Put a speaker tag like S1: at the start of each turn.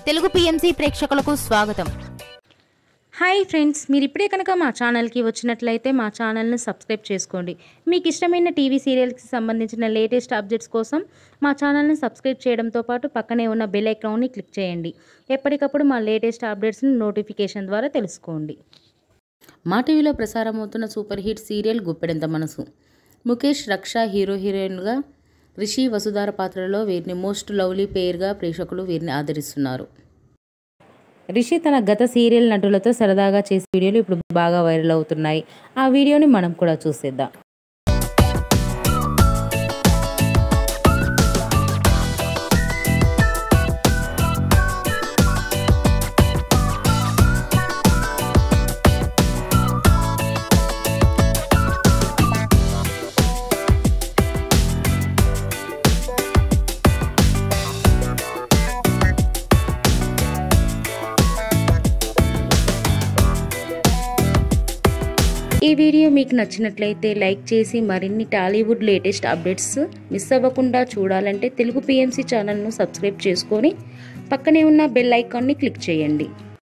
S1: Telugu PMC ప్రేక్షకులకు స్వాగతం
S2: hi friends మీరు ఇప్పుడే కనుక మా ఛానల్కి వచ్చినట్లయితే మా ఛానల్ని సబ్స్క్రైబ్ చేసుకోండి మీకు ఇష్టమైన టీవీ సీరియల్స్కి సంబంధించిన లేటెస్ట్ అప్డేట్స్ కోసం మా ఛానల్ని సబ్స్క్రైబ్ చేయడంతో పాటు పక్కనే ఉన్న బెల్ ఐకాన్ని క్లిక్ చేయండి ఎప్పటికప్పుడు మా లేటెస్ట్ అప్డేట్స్ని నోటిఫికేషన్ ద్వారా తెలుసుకోండి మా టీవీలో ప్రసారమవుతున్న super hit serial Guppedantha Manasu Mukesh రక్ష హీరో హీరోయిన్గా రిషి వసుధార పాత్రలో వీరిని మోస్ట్ లవ్లీ పేర్గా ప్రేక్షకులు వీరిని ఆదరిస్తున్నారు రిషి తన గత సీరియల్ నటులతో సరదాగా చేసే వీడియోలు ఇప్పుడు బాగా వైరల్ అవుతున్నాయి ఆ వీడియోని మనం కూడా చూసేద్దాం ఈ వీడియో మీకు నచ్చినట్లయితే లైక్ చేసి మరిన్ని టాలీవుడ్ లేటెస్ట్ అప్డేట్స్ మిస్ అవ్వకుండా చూడాలంటే తెలుగు పిఎంసి ఛానల్ను సబ్స్క్రైబ్ చేసుకొని పక్కనే ఉన్న బెల్ ఐకాన్ని క్లిక్ చేయండి